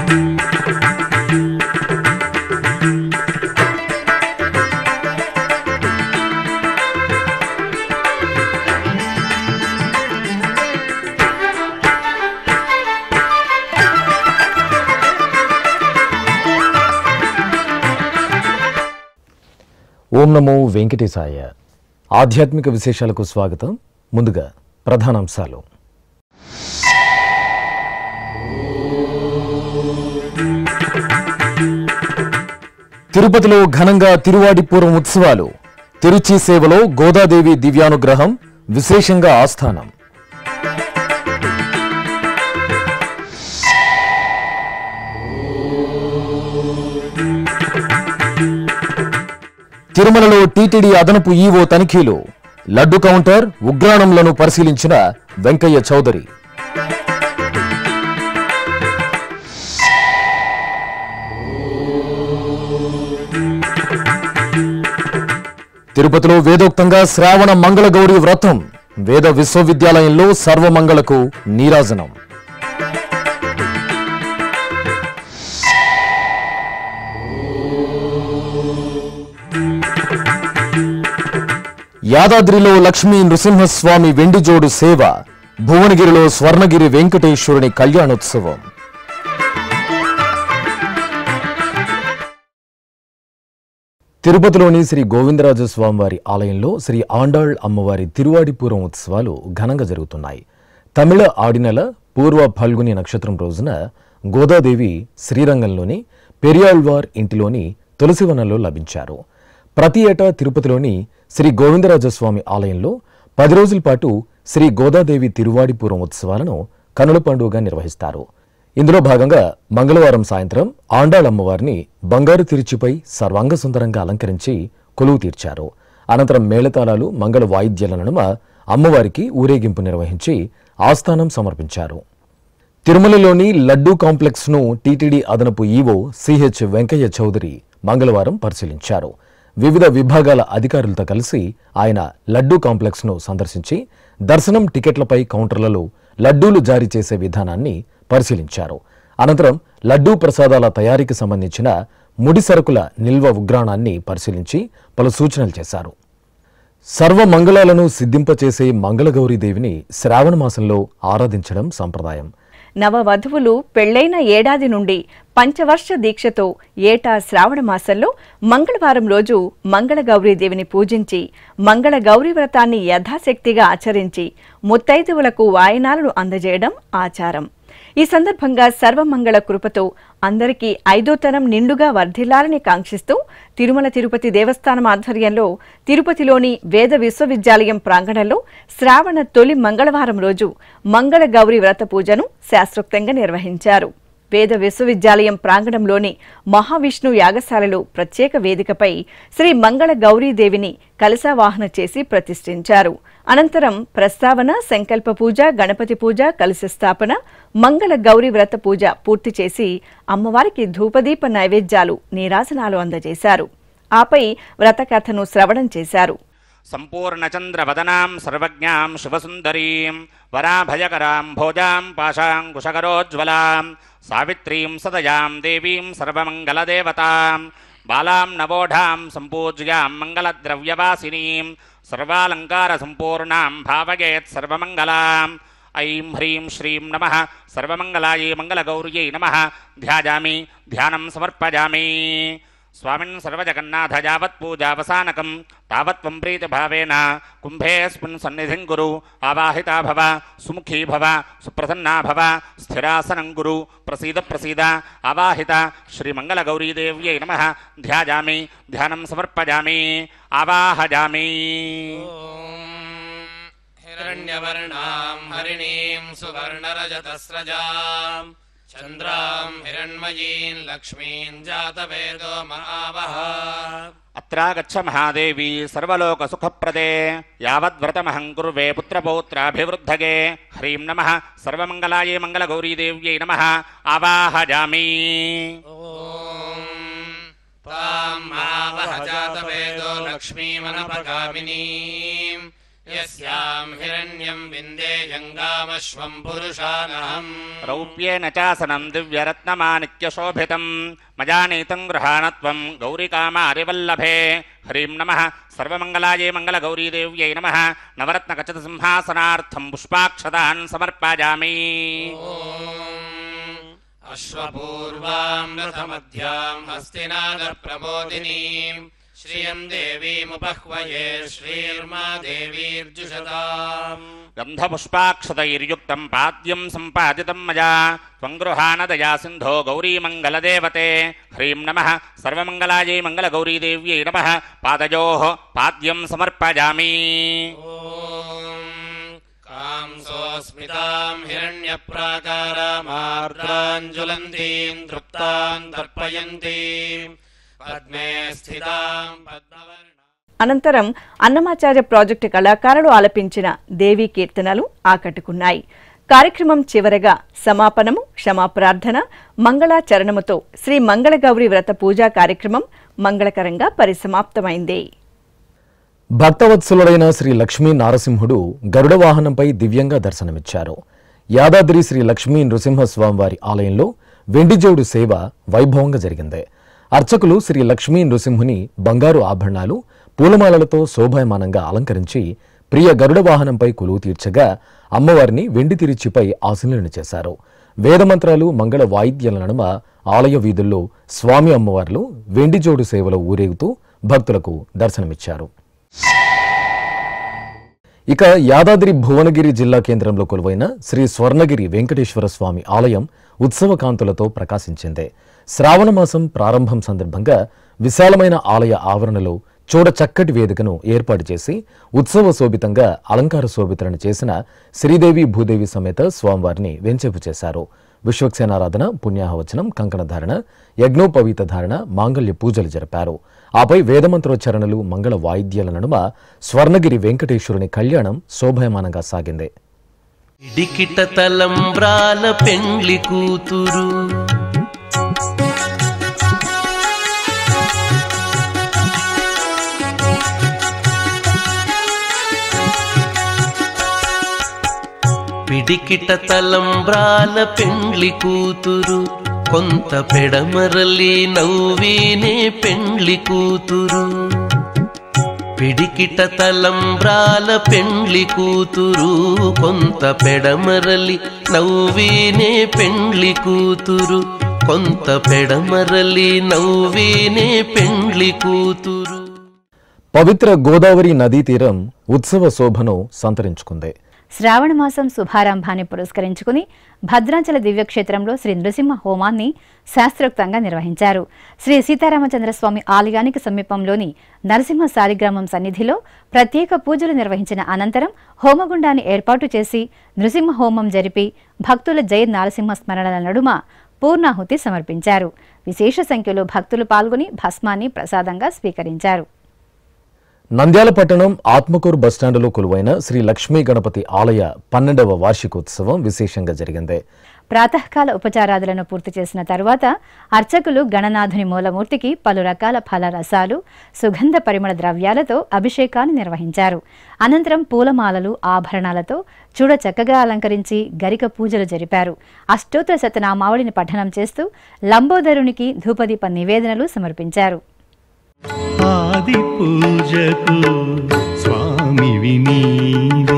ఓం నమో వెంకటేశాయ ఆధ్యాత్మిక విశేషాలకు స్వాగతం ముందుగా ప్రధానాంశాలు తిరుపతిలో ఘనంగా తిరువాడిపూర్వం ఉత్సవాలు తిరుచి సేవలో గోదాదేవి దివ్యానుగ్రహం విశేషంగా ఆస్థానం తిరుమలలో టీటీడీ అదనపు ఈవో తనిఖీలు లడ్డు కౌంటర్ ఉగ్రాణంలను పరిశీలించిన వెంకయ్య చౌదరి తిరుపతిలో వేదోక్తంగా శ్రావణ మంగళగౌరి వ్రతం వేద విశ్వవిద్యాలయంలో సర్వమంగళకు నీరాజనం యాదాద్రిలో లక్ష్మీ నృసింహస్వామి వెండిజోడు సేవ భువనగిరిలో స్వర్ణగిరి వెంకటేశ్వరుని కళ్యాణోత్సవం తిరుపతిలోని శ్రీ గోవిందరాజ స్వామివారి ఆలయంలో శ్రీ ఆండాళ్ అమ్మవారి తిరువాడిపూరం ఉత్సవాలు ఘనంగా జరుగుతున్నాయి తమిళ ఆడినెల పూర్వ ఫల్గుని నక్షత్రం రోజున గోదాదేవి శ్రీరంగంలోని పెరియాళ్వార్ ఇంటిలోని తులసివనంలో లభించారు ప్రతి ఏటా తిరుపతిలోని శ్రీ గోవిందరాజస్వామి ఆలయంలో పది రోజుల పాటు శ్రీ గోదాదేవి తిరువాడిపూరం ఉత్సవాలను కనుల పండుగగా నిర్వహిస్తారు ఇందులో భాగంగా మంగళవారం సాయంత్రం ఆండాళ్ అమ్మవారిని బంగారు తిరుచిపై సర్వాంగ సుందరంగా అలంకరించి కొలువు తీర్చారు అనంతరం మేళతాళాలు మంగళ వాయిద్యాల నడుమ అమ్మవారికి ఊరేగింపు నిర్వహించి ఆస్థానం సమర్పించారు తిరుమలలోని లడ్డూ కాంప్లెక్స్ ను టీటీడీ అదనపు ఈవో సిహెచ్ వెంకయ్య చౌదరి మంగళవారం పరిశీలించారు వివిధ విభాగాల అధికారులతో కలిసి ఆయన లడ్డూ కాంప్లెక్స్ ను సందర్శించి దర్శనం టికెట్లపై కౌంటర్లలో లడ్డూలు జారీ చేసే విధానాన్ని పరిశీలించారు అనంతరం లడ్డూ ప్రసాదాల తయారీకి సంబంధించిన ముడి సరుకుల నిల్వ ఉగ్రాణాన్ని పరిశీలించి పలు సూచనలు చేశారు సర్వ మంగళాలను సిద్ధింపచేసే మంగళగౌరీదేవిని శ్రావణ మాసంలో ఆరాధించడం సంప్రదాయం నవ వధువులు పెళ్లైన ఏడాది నుండి పంచవర్ష దీక్షతో ఏటా శ్రావణ మాసంలో మంగళవారం రోజు మంగళ గౌరీదేవిని పూజించి మంగళ గౌరీ వ్రతాన్ని యథాశక్తిగా ఆచరించి ముత్తైదువులకు వాయనాలను అందజేయడం ఆచారం ఈ సందర్భంగా సర్వమంగళ కృపతో అందరికీ ఐదో తరం నిండుగా వర్ధిల్లాలని కాంక్షిస్తూ తిరుమల తిరుపతి దేవస్థానం ఆధ్వర్యంలో తిరుపతిలోని వేద విశ్వవిద్యాలయం ప్రాంగణంలో శ్రావణ తొలి మంగళవారం రోజు మంగళ గౌరి వ్రత పూజను శాస్త్రోక్తంగా నిర్వహించారు వేద విశ్వవిద్యాలయం ప్రాంగణంలోని మహావిష్ణు యాగశాలలో ప్రత్యేక వేదికపై శ్రీ మంగళ గౌరీదేవిని కలశావాహన చేసి ప్రతిష్ఠించారు అనంతరం ప్రస్తావన సంకల్ప పూజ గణపతి పూజ కలశ స్థాపన మంగళ గౌరీ వ్రత పూజ పూర్తి చేసి అమ్మవారికి ధూపదీప నైవేద్యాలు నీరాజనాలు అందజేశారు ఆపై వ్రతకథను శ్రవణం చేశారు सम्पूर्णचन्द्रवदनां सर्वज्ञां शिवसुन्दरीं वराभयकरां भोजां पाशाङ्कुशकरोज्ज्वलां सावित्रीं सदयां देवीं सर्वमङ्गलदेवतां बालां नवोढां सम्पूज्यां मङ्गलद्रव्यवासिनीं सर्वालङ्कारसम्पूर्णां भावयेत् सर्वमङ्गलाम् ऐं ह्रीं श्रीं नमः सर्वमङ्गलायै मङ्गलगौर्यै नमः ध्यायामि ध्यानं समर्पयामि స్వామిన్ సర్వజగన్నాథ యావత్ పూజావసానకం తావత్ త్వం ప్రీతిభావేన కుంభేస్మిన్ సన్నిధిం కురు ఆవాహితా భవ సుముఖీ భవ సుప్రసన్నా భవ స్థిరాసనం కురు ప్రసీద ప్రసీద ఆవాహిత శ్రీమంగళగౌరీదేవ్యై నమ ధ్యాయామి ధ్యానం సమర్పయామి ఆవాహయామి हिरण्यवर्णाम् हरिणीम् सुवर्णरजतस्रजाम् चन्द्राम् हिरण्मयीम् लक्ष्मीम् जातवेदो महावः అత్రాగచ్చ మహాదేవి సర్వలోకసుఖప్రదే యావద్వ్రతమహం కుర్వే పుత్రపౌత్రాభివృద్ధగే హ్రీం నమ సర్వమంగళాయే మంగళగౌరీదేవ్యై నమ ఆవాహయామి ॐ ताम् आवह जातवेदो लक्ष्मीमनपगामिनीम् यस्याम् हिरण्यम् विन्देयङ्गामश्वम् पुरुषानहम् रौप्येन चासनं दिव्यरत्नमाणिक्यशोभितं मजानीतं गृहाणत्वं गौरिकामारिवल्लभे ह्रीं नमः सर्वमङ्गलायै मङ्गलगौरीदेव्यै नमः नवरत्नकचतसिंहासनार्थं पुष्पाक्षतान् समर्पयामि अश्वपूर्वाम् रथमध्याम् हस्तिनादप्रबोधिनीम् श्रियम् देवीमुपह्वये श्रीर्मा देवीर्जुषताम् गन्धपुष्पाक्षतैर्युक्तं पाद्यं सम्पादितं मया त्वं गृहाणदया सिन्धो गौरीमङ्गलदेवते ह्रीं नमः सर्वमङ्गलायै मङ्गलगौरीदेव्यै नमः पादयोः पाद्यं समर्पयामि कांसोऽस्मिताम् हिरण्यप्राकारामार्द्राञ्जुलन्तीम् तृप्ताम् तर्पयन्तीम् पद्मे स्थिताम् पद्मवर्णा అనంతరం అన్నమాచార్య ప్రాజెక్టు కళాకారులు ఆలపించిన దేవీ కీర్తనలు ఆకట్టుకున్నాయి కార్యక్రమం చివరగా సమాపనము క్షమాప్రార్థన మంగళాచరణముతో శ్రీ మంగళగౌరి వ్రత పూజా కార్యక్రమం మంగళకరంగా పరిసమాప్తమైంది భక్తవత్సలుడైన శ్రీ లక్ష్మీ నారసింహుడు గరుడ వాహనంపై దివ్యంగా దర్శనమిచ్చారు యాదాద్రి శ్రీ లక్ష్మీ నృసింహస్వామివారి ఆలయంలో వెండిజోడు సేవ వైభవంగా జరిగింది అర్చకులు శ్రీ లక్ష్మీ నృసింహుని బంగారు ఆభరణాలు పూలమాలలతో శోభాయమానంగా అలంకరించి ప్రియ గరుడ వాహనంపై కొలువు తీర్చగా అమ్మవారిని వెండి తిరిచిపై ఆశీనులను చేశారు వేదమంత్రాలు మంగళ వాయిద్యాల నడుమ ఆలయ వీధుల్లో స్వామి అమ్మవార్లు వెండిజోడు సేవలో ఊరేగుతూ భక్తులకు దర్శనమిచ్చారు ఇక యాదాద్రి భువనగిరి జిల్లా కేంద్రంలో కొలువైన శ్రీ స్వర్ణగిరి వెంకటేశ్వర స్వామి ఆలయం ఉత్సవ కాంతులతో ప్రకాశించింది శ్రావణ మాసం ప్రారంభం సందర్భంగా విశాలమైన ఆలయ ఆవరణలో చూడ చక్కటి వేదికను ఏర్పాటు చేసి ఉత్సవ శోభితంగా అలంకార శోభితలను చేసిన శ్రీదేవి భూదేవి సమేత స్వామివారిని వెంచేపు చేశారు విశ్వక్సేనారాధన పుణ్యాహవచనం కంకణధారణ యజ్ఞోపవీత ధారణ మాంగళ్య పూజలు జరిపారు ఆపై వేదమంత్రోచ్చరణలు మంగళ వాయిద్యాల నడుమ స్వర్ణగిరి వెంకటేశ్వరుని కళ్యాణం శోభాయమానంగా సాగింది ఇడికిట తలంబ్రాల పెండ్లి కూతురు పిడికిట తలంబ్రాల పెండ్లి కూతురు కొంత పెడమరలి నవ్వీనే పెండ్లి కూతురు పిడికిట తలంబ్రాల పెండ్లి కూతురు కొంత పెడమరలి నవ్వీనే పెండ్లి కూతురు కొంత పెడమరలి నవ్వీనే పెండ్లి కూతురు పవిత్ర గోదావరి నదీ తీరం ఉత్సవ శోభను సంతరించుకుంది శ్రావణ మాసం శుభారంభాన్ని పురస్కరించుకుని భద్రాచల దివ్యక్షేత్రంలో శ్రీ నృసింహ హోమాన్ని శాస్త్రోక్తంగా నిర్వహించారు శ్రీ సీతారామచంద్రస్వామి ఆలయానికి సమీపంలోని నరసింహ సాలిగ్రామం సన్నిధిలో ప్రత్యేక పూజలు నిర్వహించిన అనంతరం హోమగుండాన్ని ఏర్పాటు చేసి నృసింహ హోమం జరిపి భక్తుల జయ నారసింహ స్మరణల నడుమ పూర్ణాహుతి సమర్పించారు విశేష సంఖ్యలో భక్తులు పాల్గొని భస్మాన్ని ప్రసాదంగా స్వీకరించారు నంద్యాల పట్టణం ఆత్మకూరు బస్టాండులో కొలువైన శ్రీ లక్ష్మీ గణపతి ఆలయ పన్నెండవ వార్షికోత్సవం విశేషంగా జరిగింది ప్రాతకాల ఉపచారాదులను పూర్తి చేసిన తరువాత అర్చకులు గణనాథుని మూలమూర్తికి పలు రకాల ఫల రసాలు సుగంధ పరిమళ ద్రవ్యాలతో అభిషేకాన్ని నిర్వహించారు అనంతరం పూలమాలలు ఆభరణాలతో చూడ చక్కగా అలంకరించి గరిక పూజలు జరిపారు అష్టోత్తర శతనామావళిని పఠనం చేస్తూ లంబోదరునికి ధూపదీప నివేదనలు సమర్పించారు ఆది పూజకు స్వామివి నీవే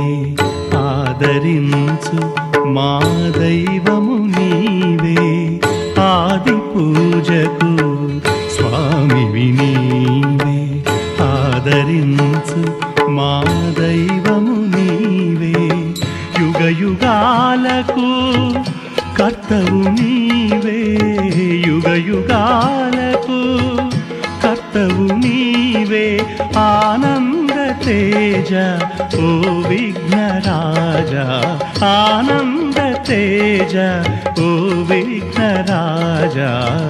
ఆదరించు మా దైవము నీవే ఆది పూజకు స్వామివి నీవే ఆదరించు మా దైవము నీవే యుగ యుగాలకు కర్తవు నీవే యుగ యుగాలకు కర్తవు నీవే ఆనంద తేజ ఓ విఘ్నరాజా ఆనంద తేజ ఓ విఘ్నరాజా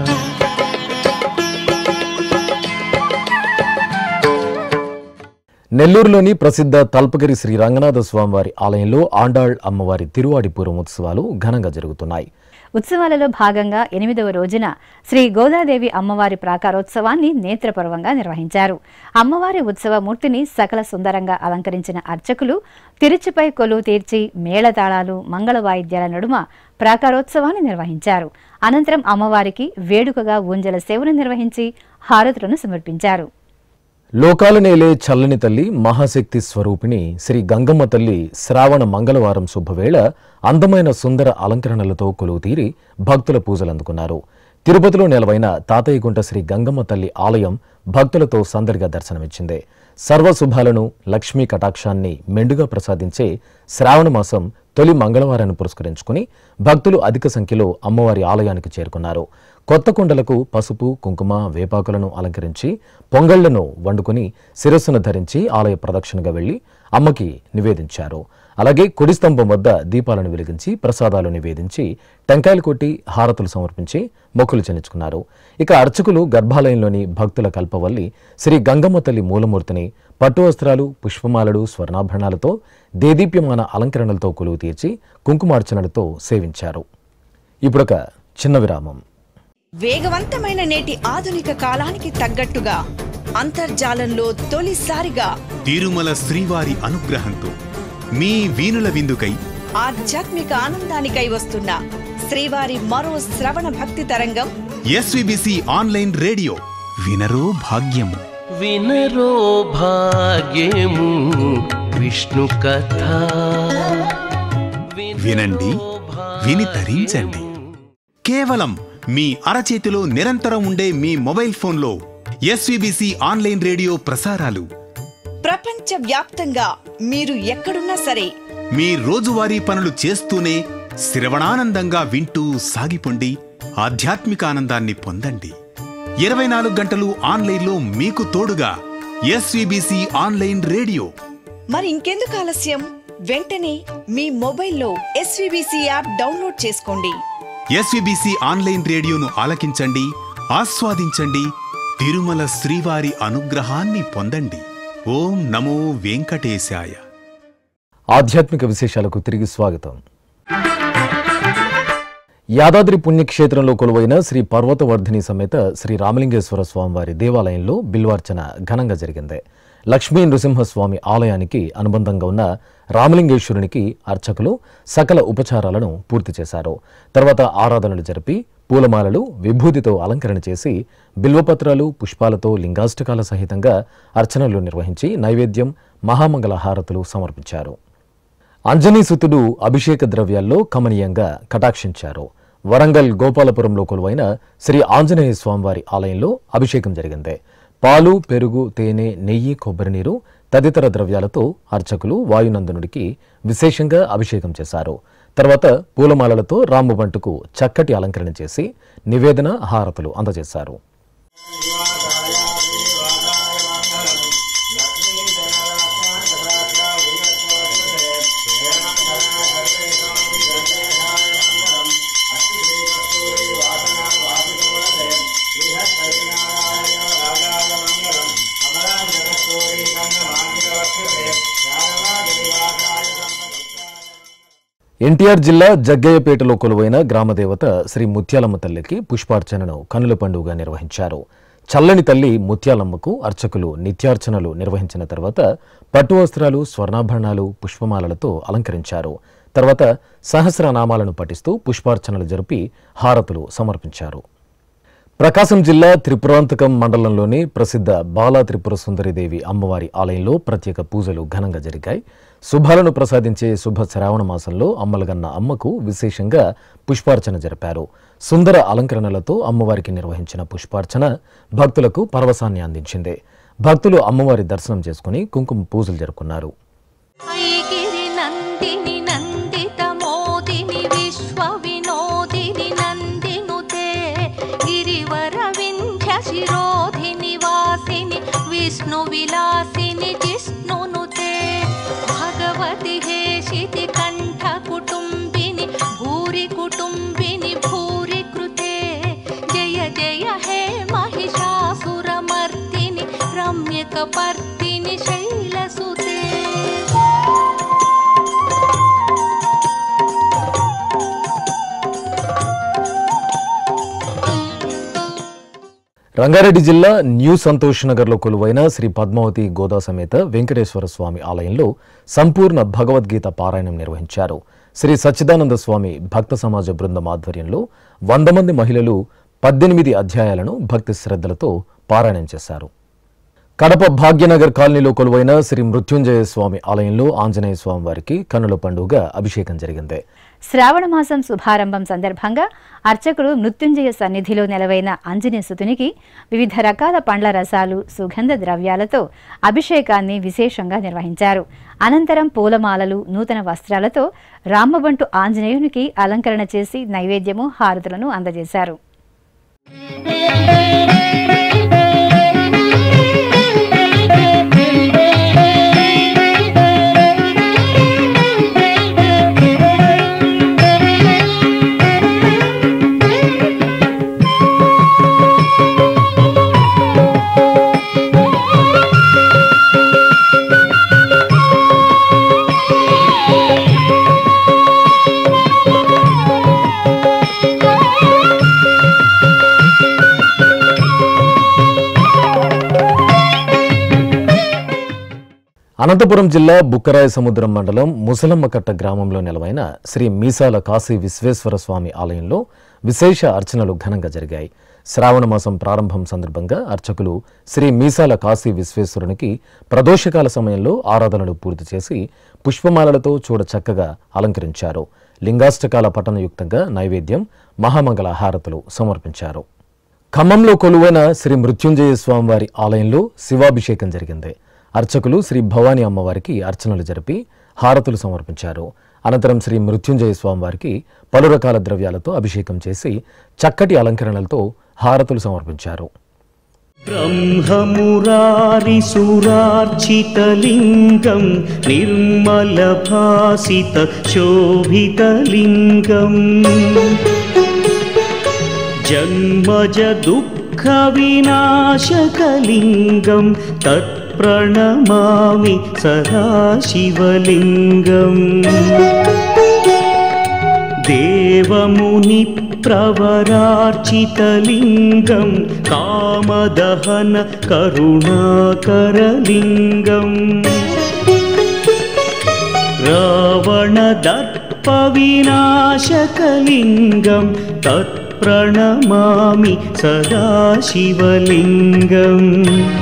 నెల్లూరులోని ప్రసిద్ధ తల్పగిరి శ్రీ రంగనాథ స్వామివారి ఆలయంలో ఆండాళ్ అమ్మవారి తిరువాడిపురం ఉత్సవాలు ఘనంగా జరుగుతున్నాయి ఉత్సవాలలో భాగంగా ఎనిమిదవ రోజున శ్రీ గోదాదేవి అమ్మవారి ప్రాకారోత్సవాన్ని నేత్రపర్వంగా నిర్వహించారు అమ్మవారి ఉత్సవ మూర్తిని సకల సుందరంగా అలంకరించిన అర్చకులు తిరుచిపై కొలువు తీర్చి మేళతాళాలు మంగళ వాయిద్యాల నడుమ ప్రాకారోత్సవాన్ని నిర్వహించారు అనంతరం అమ్మవారికి వేడుకగా ఊంజల సేవను నిర్వహించి హారతులను సమర్పించారు లోకాల నేలే చల్లని తల్లి మహాశక్తి స్వరూపిణి శ్రీ గంగమ్మ తల్లి శ్రావణ మంగళవారం శుభవేళ అందమైన సుందర అలంకరణలతో కొలువు తీరి భక్తుల పూజలు అందుకున్నారు తిరుపతిలో నెలవైన తాతయ్యగుంట శ్రీ గంగమ్మ తల్లి ఆలయం భక్తులతో సందడిగా దర్శనమిచ్చింది సర్వశుభాలను లక్ష్మీ కటాక్షాన్ని మెండుగా ప్రసాదించే శ్రావణ మాసం తొలి మంగళవారాన్ని పురస్కరించుకుని భక్తులు అధిక సంఖ్యలో అమ్మవారి ఆలయానికి చేరుకున్నారు కొత్త కుండలకు పసుపు కుంకుమ వేపాకులను అలంకరించి పొంగళ్లను వండుకుని శిరస్సును ధరించి ఆలయ ప్రదక్షిణగా వెళ్లి అమ్మకి నివేదించారు అలాగే కుడి స్తంభం వద్ద దీపాలను వెలిగించి ప్రసాదాలు నివేదించి టెంకాయలు కొట్టి హారతులు సమర్పించి మొక్కులు చెల్లించుకున్నారు ఇక అర్చకులు గర్భాలయంలోని భక్తుల కల్పవల్లి శ్రీ గంగమ్మ తల్లి మూలమూర్తిని పట్టు వస్త్రాలు పుష్పమాలలు స్వర్ణాభరణాలతో దేదీప్యమాన అలంకరణలతో కొలువు తీర్చి కుంకుమార్చనలతో సేవించారు ఇప్పుడొక చిన్న విరామం వేగవంతమైన నేటి ఆధునిక కాలానికి తగ్గట్టుగా అంతర్జాలంలో తొలిసారిగా తిరుమల శ్రీవారి అనుగ్రహంతో మీ వీణుల విందుకై ఆధ్యాత్మిక ఆనందానికై వస్తున్న శ్రీవారి మరో శ్రవణ భక్తి తరంగం ఎస్విబిసి ఆన్లైన్ రేడియో వినరో భాగ్యము వినరో భాగ్యము విష్ణు కథ వినండి విని తరించండి కేవలం మీ అరచేతిలో నిరంతరం ఉండే మీ మొబైల్ ఫోన్లో ఎస్విబిసి ఆన్లైన్ రేడియో ప్రసారాలు ప్రపంచ వ్యాప్తంగా మీరు ఎక్కడున్నా సరే మీ రోజువారీ పనులు చేస్తూనే శ్రవణానందంగా వింటూ సాగిపోండి ఆధ్యాత్మిక ఆనందాన్ని పొందండి ఇరవై నాలుగు గంటలు ఆన్లైన్లో మీకు తోడుగా ఎస్విబిసి ఆన్లైన్ రేడియో మరి ఇంకెందుకు ఆలస్యం వెంటనే మీ మొబైల్లో ఎస్వీబీసీ యాప్ డౌన్లోడ్ చేసుకోండి ఎస్విబిసి ఆన్లైన్ రేడియోను ఆలకించండి ఆస్వాదించండి తిరుమల శ్రీవారి అనుగ్రహాన్ని పొందండి ఓం నమో వెంకటేశాయ ఆధ్యాత్మిక విశేషాలకు తిరిగి స్వాగతం యాదాద్రి పుణ్యక్షేత్రంలో కొలువైన శ్రీ పర్వతవర్ధిని సమేత శ్రీ రామలింగేశ్వర స్వామివారి దేవాలయంలో బిల్వార్చన ఘనంగా జరిగింది లక్ష్మీ నృసింహస్వామి ఆలయానికి అనుబంధంగా ఉన్న రామలింగేశ్వరునికి అర్చకులు సకల ఉపచారాలను పూర్తి చేశారు తర్వాత ఆరాధనలు జరిపి పూలమాలలు విభూతితో అలంకరణ చేసి బిల్వపత్రాలు పుష్పాలతో లింగాష్టకాల సహితంగా అర్చనలు నిర్వహించి నైవేద్యం మహామంగళ హారతులు సమర్పించారు అంజనీసుతుడు అభిషేక ద్రవ్యాల్లో కమనీయంగా కటాక్షించారు వరంగల్ గోపాలపురంలో కొలువైన శ్రీ ఆంజనేయ స్వామివారి ఆలయంలో అభిషేకం జరిగింది పాలు పెరుగు తేనె నెయ్యి కొబ్బరి నీరు తదితర ద్రవ్యాలతో అర్చకులు వాయునందనుడికి విశేషంగా అభిషేకం చేశారు తర్వాత పూలమాలలతో రామబంటుకు చక్కటి అలంకరణ చేసి నివేదన హారతులు అందజేశారు ఎన్టీఆర్ జిల్లా జగ్గయ్యపేటలో కొలువైన గ్రామదేవత శ్రీ ముత్యాలమ్మ తల్లికి పుష్పార్చనను కనుల పండుగగా నిర్వహించారు చల్లని తల్లి ముత్యాలమ్మకు అర్చకులు నిత్యార్చనలు నిర్వహించిన తర్వాత పట్టు వస్త్రాలు స్వర్ణాభరణాలు పుష్పమాలలతో అలంకరించారు తర్వాత సహస్రనామాలను పఠిస్తూ పుష్పార్చనలు జరిపి హారతులు సమర్పించారు ప్రకాశం జిల్లా త్రిపురాంతకం మండలంలోని ప్రసిద్ధ బాలా త్రిపుర సుందరిదేవి అమ్మవారి ఆలయంలో ప్రత్యేక పూజలు ఘనంగా జరిగాయి శుభాలను ప్రసాదించే శుభ శ్రావణ మాసంలో అమ్మలగన్న అమ్మకు విశేషంగా పుష్పార్చన జరిపారు సుందర అలంకరణలతో అమ్మవారికి నిర్వహించిన పుష్పార్చన భక్తులకు పరవశాన్ని అందించింది భక్తులు అమ్మవారి దర్శనం చేసుకుని కుంకుమ పూజలు జరుపుకున్నారు ఐగిరి నందిని నందిత మోదిని విశ్వ వినోదిని నందినుతే గిరివర వింధ్య శిరోధిని వాసిని విష్ణు విలాసిని జిష్ణునుతే భగవతి హేషితి కంఠ కుటుంబిని భూరి కుటుంబిని భూరి కృతే జయ జయ హే మహిషాసురమర్దిని రమ్యకపర్దిని శైలసుతే రంగారెడ్డి జిల్లా న్యూ సంతోష్ నగర్లో కొలువైన శ్రీ పద్మావతి గోదా సమేత వెంకటేశ్వర స్వామి ఆలయంలో సంపూర్ణ భగవద్గీత పారాయణం నిర్వహించారు శ్రీ సచ్చిదానంద స్వామి భక్త సమాజ బృందం ఆధ్వర్యంలో వంద మంది మహిళలు పద్దెనిమిది అధ్యాయాలను భక్తి శ్రద్ధలతో పారాయణం చేశారు కడప భాగ్యనగర్ కాలనీలో కొలువైన శ్రీ మృత్యుంజయ స్వామి ఆలయంలో ఆంజనేయ స్వామి వారికి కన్నుల పండుగ అభిషేకం జరిగింది శ్రావణ మాసం శుభారంభం సందర్భంగా అర్చకుడు మృత్యుంజయ సన్నిధిలో నెలవైన ఆంజనేయ సుతునికి వివిధ రకాల పండ్ల రసాలు సుగంధ ద్రవ్యాలతో అభిషేకాన్ని విశేషంగా నిర్వహించారు అనంతరం పూలమాలలు నూతన వస్త్రాలతో రామబంటు ఆంజనేయునికి అలంకరణ చేసి నైవేద్యము హారతులను అందజేశారు అనంతపురం జిల్లా బుక్కరాయ సముద్రం మండలం ముసలమ్మకట్ట గ్రామంలో నెలవైన శ్రీ మీసాల కాశీ విశ్వేశ్వర స్వామి ఆలయంలో విశేష అర్చనలు ఘనంగా జరిగాయి శ్రావణ మాసం ప్రారంభం సందర్భంగా అర్చకులు శ్రీ మీసాల కాశీ విశ్వేశ్వరునికి ప్రదోషకాల సమయంలో ఆరాధనలు పూర్తి చేసి పుష్పమాలలతో చూడ చక్కగా అలంకరించారు లింగాష్టకాల పఠనయుక్తంగా నైవేద్యం మహామంగళ హారతులు సమర్పించారు ఖమ్మంలో కొలువైన శ్రీ మృత్యుంజయ స్వామివారి ఆలయంలో శివాభిషేకం జరిగింది అర్చకులు శ్రీ భవానీ అమ్మవారికి అర్చనలు జరిపి హారతులు సమర్పించారు అనంతరం శ్రీ మృత్యుంజయ స్వామివారికి పలు రకాల ద్రవ్యాలతో అభిషేకం చేసి చక్కటి అలంకరణలతో హారతులు సమర్పించారు ब्रह्ममुरारिसुरार्चितलिङ्गं निर्मलभासितशोभितलिङ्गम् जन्मजदुःखविनाशकलिङ्गं तत्प्रणमामि सदा शिवलिङ्गम् देवमुनिप्रवरार्चितलिङ्गं कामदहन करुणाकरलिङ्गम् रावणदर्पविनाशकलिङ्गं तत्प्रणमामि सदा शिवलिङ्गम्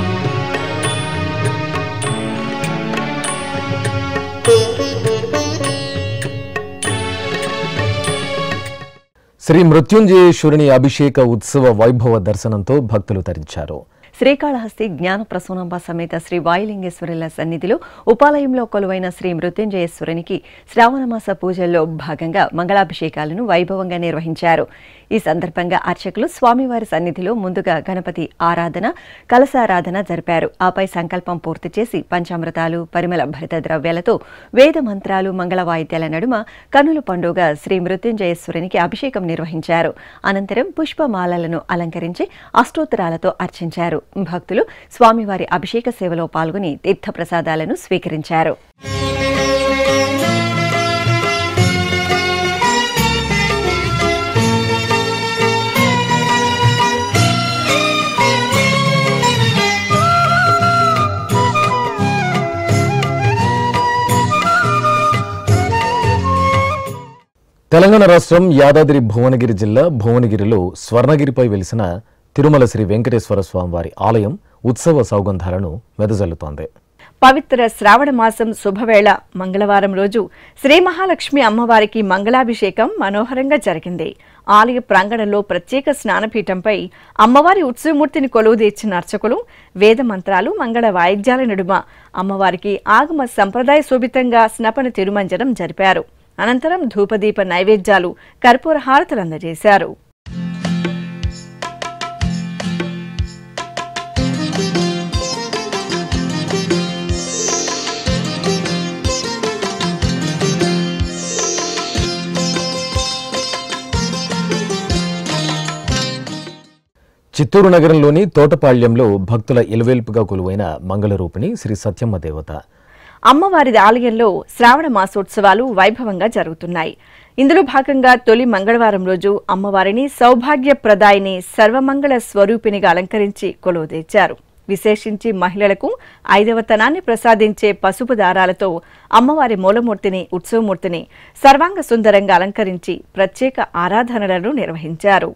శ్రీ మృత్యుంజయేశ్వరుని అభిషేక ఉత్సవ వైభవ దర్శనంతో భక్తులు తరించారు శ్రీకాళహస్తి జ్ఞాన ప్రసూనాంబ సమేత శ్రీ వాయులింగేశ్వరుల సన్నిధిలో ఉపాలయంలో కొలువైన శ్రీ మృత్యుంజయేశ్వరునికి శ్రావణమాస పూజల్లో భాగంగా మంగళాభిషేకాలను వైభవంగా నిర్వహించారు ఈ సందర్భంగా అర్చకులు స్వామివారి సన్నిధిలో ముందుగా గణపతి ఆరాధన కలశారాధన జరిపారు ఆపై సంకల్పం పూర్తి చేసి పంచామృతాలు పరిమళ భరిత ద్రవ్యాలతో వేద మంత్రాలు మంగళ వాయిద్యాల నడుమ కనుల పండుగ శ్రీ మృత్యుంజయేశ్వరునికి అభిషేకం నిర్వహించారు అనంతరం పుష్పమాలలను అలంకరించి అష్టోత్తరాలతో అర్చించారు భక్తులు స్వామివారి అభిషేక సేవలో పాల్గొని తీర్థప్రసాదాలను స్వీకరించారు తెలంగాణ రాష్ట్రం యాదాద్రి భువనగిరి జిల్లా భువనగిరిలో స్వర్ణగిరిపై వెలిసిన తిరుమల శ్రీ వెంకటేశ్వర స్వామివారి ఆలయం ఉత్సవ సౌగంధాలను వెదజల్లుతోంది పవిత్ర శ్రావణ మాసం శుభవేళ మంగళవారం రోజు శ్రీ మహాలక్ష్మి అమ్మవారికి మంగళాభిషేకం మనోహరంగా జరిగింది ఆలయ ప్రాంగణంలో ప్రత్యేక స్నానపీఠంపై అమ్మవారి ఉత్సవమూర్తిని కొలువుదీర్చిన అర్చకులు వేద మంత్రాలు మంగళ వాయిద్యాల నడుమ అమ్మవారికి ఆగమ సంప్రదాయ శోభితంగా స్నపన తిరుమంజనం జరిపారు అనంతరం ధూపదీప నైవేద్యాలు కర్పూర హారతులు అందజేశారు చిత్తూరు నగరంలోని తోటపాళ్యంలో భక్తుల ఇలవేల్పుగా కొలువైన మంగళరూపిణి శ్రీ సత్యమ్మ దేవత అమ్మవారి ఆలయంలో శ్రావణ మాసోత్సవాలు వైభవంగా జరుగుతున్నాయి ఇందులో భాగంగా తొలి మంగళవారం రోజు అమ్మవారిని సౌభాగ్యప్రదాయిని సర్వమంగళ స్వరూపిణిగా అలంకరించి కొలువు తెచ్చారు విశేషించి మహిళలకు ఐదవతనాన్ని ప్రసాదించే పసుపు దారాలతో అమ్మవారి మూలమూర్తిని ఉత్సవమూర్తిని సర్వాంగ సుందరంగా అలంకరించి ప్రత్యేక ఆరాధనలను నిర్వహించారు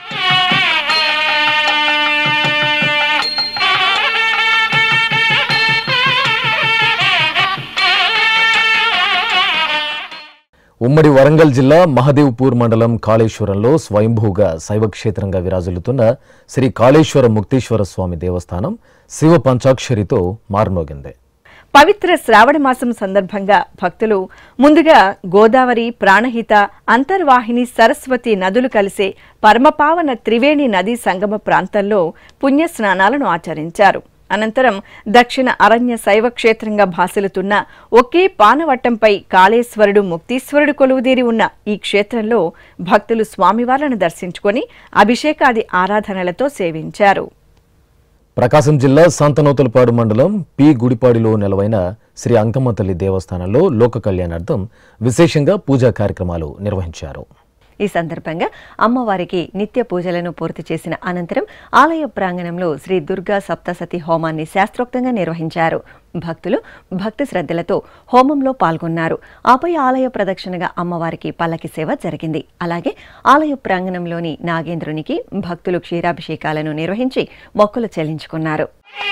ఉమ్మడి వరంగల్ జిల్లా మహదేవ్పూర్ మండలం కాళేశ్వరంలో స్వయంభూగా శైవక్షేత్రంగా విరాజిల్లుతున్న శ్రీ కాళేశ్వర ముక్తేశ్వర స్వామి దేవస్థానం శివ పంచాక్షరితో మారుమోగింది పవిత్ర శ్రావణ మాసం సందర్భంగా భక్తులు ముందుగా గోదావరి ప్రాణహిత అంతర్వాహిని సరస్వతి నదులు కలిసే పరమపావన త్రివేణి నదీ సంగమ ప్రాంతంలో పుణ్య స్నానాలను ఆచరించారు అనంతరం దక్షిణ అరణ్య శైవ క్షేత్రంగా భాసిల్లుతున్న ఒకే పానవట్టంపై కాళేశ్వరుడు ముక్తీశ్వరుడు కొలువుదీరి ఉన్న ఈ క్షేత్రంలో భక్తులు స్వామివార్లను దర్శించుకొని అభిషేకాది ఆరాధనలతో సేవించారు ప్రకాశం జిల్లా సంతనూతలపాడు మండలం పి గుడిపాడిలో నెలవైన శ్రీ అంకమ్మ తల్లి దేవస్థానంలో లోక కళ్యాణార్థం విశేషంగా పూజా కార్యక్రమాలు నిర్వహించారు ఈ సందర్భంగా అమ్మవారికి నిత్య పూజలను పూర్తి చేసిన అనంతరం ఆలయ ప్రాంగణంలో శ్రీ దుర్గా సప్తసతి హోమాన్ని శాస్త్రోక్తంగా నిర్వహించారు భక్తులు భక్తి శ్రద్ధలతో హోమంలో పాల్గొన్నారు ఆపై ఆలయ ప్రదక్షిణగా అమ్మవారికి పల్లకి సేవ జరిగింది అలాగే ఆలయ ప్రాంగణంలోని నాగేంద్రునికి భక్తులు క్షీరాభిషేకాలను నిర్వహించి మొక్కులు చెల్లించుకున్నారు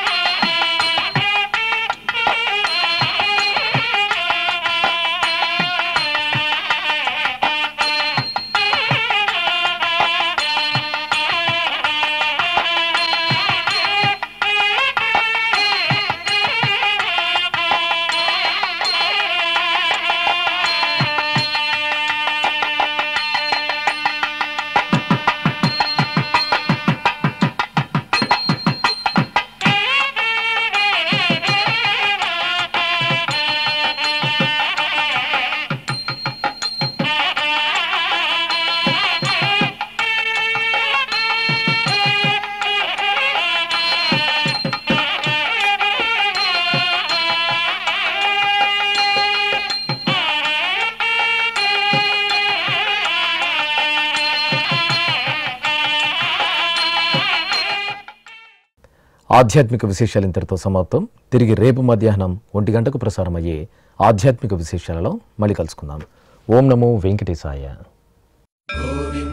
ఆధ్యాత్మిక విశేషాలు ఇంతటితో సమాప్తం తిరిగి రేపు మధ్యాహ్నం ఒంటి గంటకు ప్రసారమయ్యే ఆధ్యాత్మిక విశేషాలలో మళ్ళీ కలుసుకుందాం ఓం నమో వెంకటేశాయ గోవింద